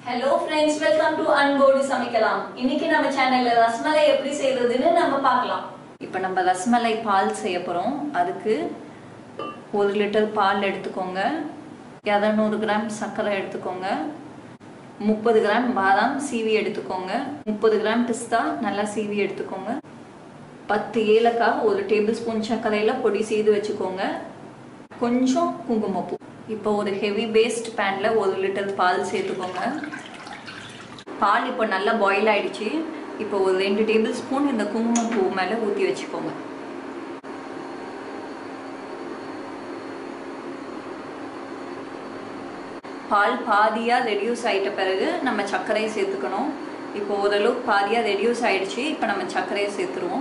hello friends welcome to அன்போடு சமைக்கலாம் இன்னைக்கு நம்ம சேனல்ல ரஸ்மலை எப்படி செய்யறதுன்னு நம்ம பார்க்கலாம் இப்போ நம்ம ரஸ்மலை பால் செய்ய போறோம் அதுக்கு ஒரு லிட்டர் பால் எடுத்துக்கோங்க இரநூறு கிராம் சர்க்கரை எடுத்துக்கோங்க முப்பது கிராம் பாதாம் சீவி எடுத்துக்கோங்க முப்பது கிராம் பிஸ்தா நல்லா சீவி எடுத்துக்கோங்க பத்து ஏலக்காய் ஒரு டேபிள் ஸ்பூன் சர்க்கரையில் பொடி செய்து வச்சுக்கோங்க கொஞ்சம் குங்குமப்பூ இப்போ ஒரு ஹெவி பேஸ்ட் பேனில் ஒரு லிட்டர் பால் சேர்த்துக்கோங்க பால் இப்போ நல்லா பாயில் ஆயிடுச்சு இப்போ ஒரு ரெண்டு டேபிள் ஸ்பூன் இந்த குங்குமப்பூ மேலே ஊற்றி வச்சுக்கோங்க பால் பாதியாக ரெடியூஸ் ஆயிட்ட பிறகு நம்ம சர்க்கரையை சேர்த்துக்கணும் இப்போ ஓரளவுக்கு பாதியாக ரெடியூஸ் ஆயிடுச்சு இப்போ நம்ம சர்க்கரையை சேர்த்துருவோம்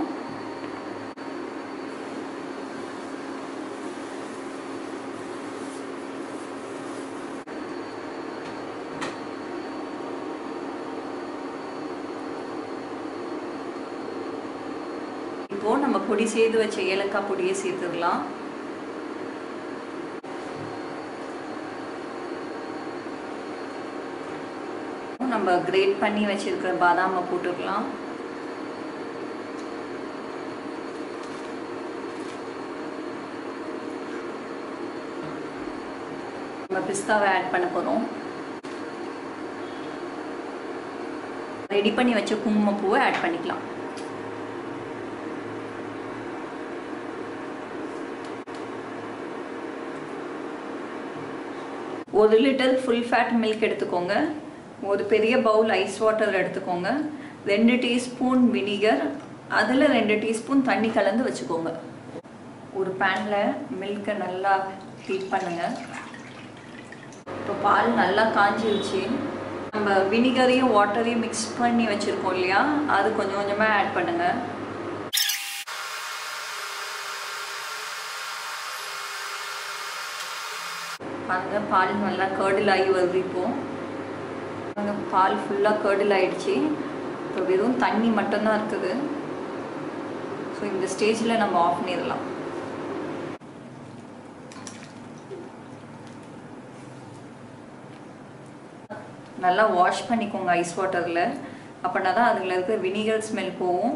இப்போ நம்ம பொடி செய்து வச்ச ஏலக்காய் பொடியை சேர்த்துடலாம் நம்ம கிரேட் பண்ணி வச்சிருக்கிற பாதாமை போட்டுக்கலாம் நம்ம பிஸ்தாவை ஆட் பண்ண போகிறோம் ரெடி பண்ணி வச்ச குங்குமப்பூவை ஆட் பண்ணிக்கலாம் ஒரு லிட்டர் ஃபுல் ஃபேட் மில்க் எடுத்துக்கோங்க ஒரு பெரிய பவுல் ஐஸ் வாட்டர் எடுத்துக்கோங்க ரெண்டு டீஸ்பூன் வினிகர் அதில் ரெண்டு டீஸ்பூன் தண்ணி கலந்து வச்சுக்கோங்க ஒரு பேனில் மில்கை நல்லா ஹீட் பண்ணுங்க இப்போ பால் நல்லா காஞ்சிருச்சு நம்ம வினிகரையும் வாட்டரையும் மிக்ஸ் பண்ணி வச்சுருக்கோம் இல்லையா அது கொஞ்சம் கொஞ்சமாக ஆட் பண்ணுங்கள் பாருங்க பால் நல்லா கேர்டில் ஆகி வருது இப்போ பாருங்க பால் ஃபுல்லாக கேர்டில் ஆயிடுச்சு இப்போ வெறும் தண்ணி மட்டும்தான் இருக்குது ஸோ இந்த ஸ்டேஜில் நம்ம ஆஃப் பண்ணிடலாம் நல்லா வாஷ் பண்ணிக்கோங்க ஐஸ் வாட்டரில் அப்படின்னா தான் அதில் இருக்க வினிகர் ஸ்மெல் போகும்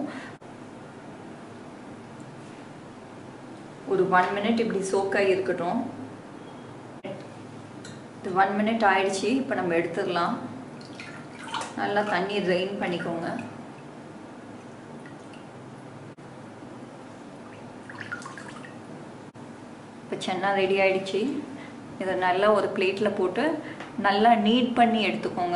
ஒரு ஒன் மினிட் இப்படி சோக்காகி இருக்கட்டும் இது ஒன் மினிட் ஆயிடுச்சு இப்போ நம்ம எடுத்துடலாம் நல்லா தண்ணி ட்ரெயின் பண்ணிக்கோங்க இப்போ சென்னா ரெடி ஆயிடுச்சு இதை நல்லா ஒரு பிளேட்டில் போட்டு நல்லா நீட் பண்ணி எடுத்துக்கோங்க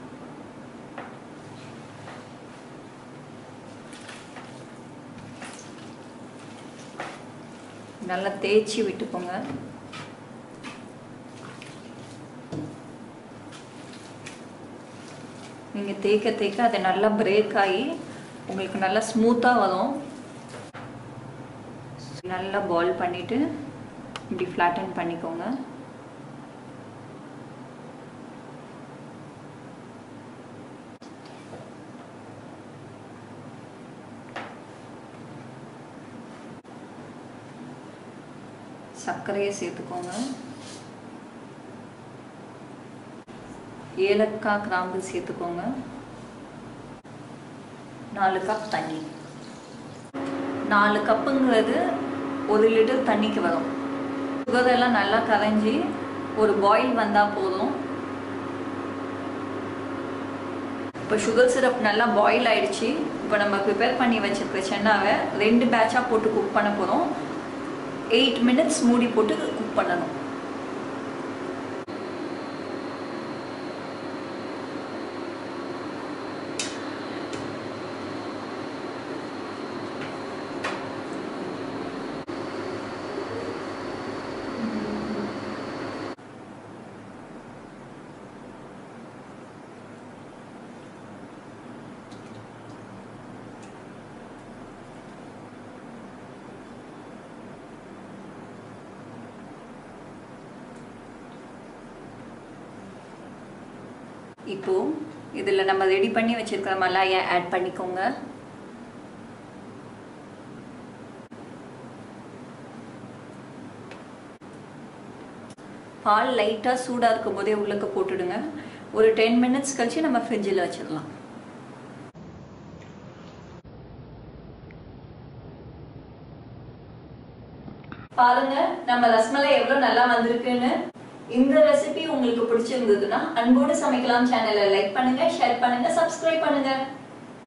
நல்லா தேய்ச்சி விட்டுக்கோங்க நீங்கள் தேய்க்க தேய்க்க அது நல்லா பிரேக் ஆகி உங்களுக்கு நல்லா ஸ்மூத்தாக வரும் நல்லா பால் பண்ணிவிட்டு இப்படி ஃப்ளாட்டன் பண்ணிக்கோங்க சர்க்கரையை சேர்த்துக்கோங்க ஏலக்காய் கிராம்பு சேர்த்துக்கோங்க நாலு கப் தண்ணி நாலு கப்புங்கிறது ஒரு லிட்டர் தண்ணிக்கு வரும் சுகரெல்லாம் நல்லா கரைஞ்சி ஒரு பாயில் வந்தால் போதும் இப்போ சுகர் சிரப் நல்லா பாயில் ஆயிடுச்சு இப்போ நம்ம ப்ரிப்பேர் பண்ணி வச்சிருக்க சென்னாவை ரெண்டு பேட்சாக போட்டு குக் பண்ண போகிறோம் எயிட் மினிட்ஸ் மூடி போட்டு குக் பண்ணணும் இப்போ இதில் நம்ம ரெடி பண்ணி வச்சிருக்கிற மலாயை ஆட் பண்ணிக்கோங்க பால் லைட்டாக சூடாக இருக்கும் போதே உள்ளக்க போட்டுடுங்க ஒரு டென் மினிட்ஸ் கழிச்சு நம்ம ஃப்ரிட்ஜில் வச்சிடலாம் பாருங்க நம்ம ரஸ்மலை எவ்வளவு நல்லா வந்திருக்குன்னு இந்த ரெசிபி உங்களுக்கு பிடிச்சிருந்ததுன்னா அன்போடு சமைக்கலாம் சேனலை லைக் பண்ணுங்க ஷேர் பண்ணுங்க சப்ஸ்கிரைப் பண்ணுங்க